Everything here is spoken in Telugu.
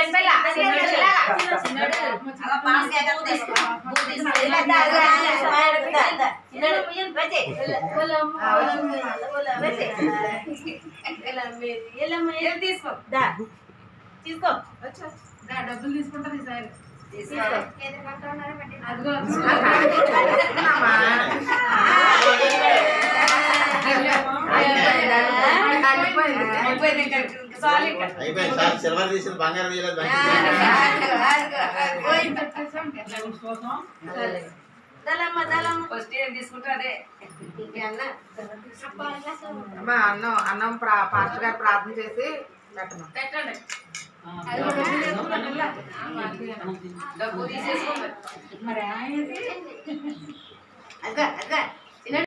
పిల్ల అలా పాస్ చేద్దాం తీసుకో బూ తీసుకో ఇలా దా, దా, దా, దా, దా. చిన్నోడు, ముయ్యను, వచ్చే. వచ్చే. ఏం తీసుకో దా. తీసుకో డబ్బులు తీసుకుంటారు ఈసారి తీసుకో అదిగో అయిపోయింది ఇంకా ఇంకా చాలు ఇంకా అయిపోయింది సార్ సిల్వర్ తీసిన బంగారం తీయలేదు దళమ్మ, దళమ్మ. ఫస్ట్ ఏం తీసుకుంటే అదే ఇంకేమన్నా? అమ్మా అన్నం అన్నం ప్రా- పాస్టర్ గారు ప్రార్థన చేసి పెట్టమా పెట్టండి డబ్బు తీసేసుకో మరి. మరి ఆయనది అదిగో, అదిగో.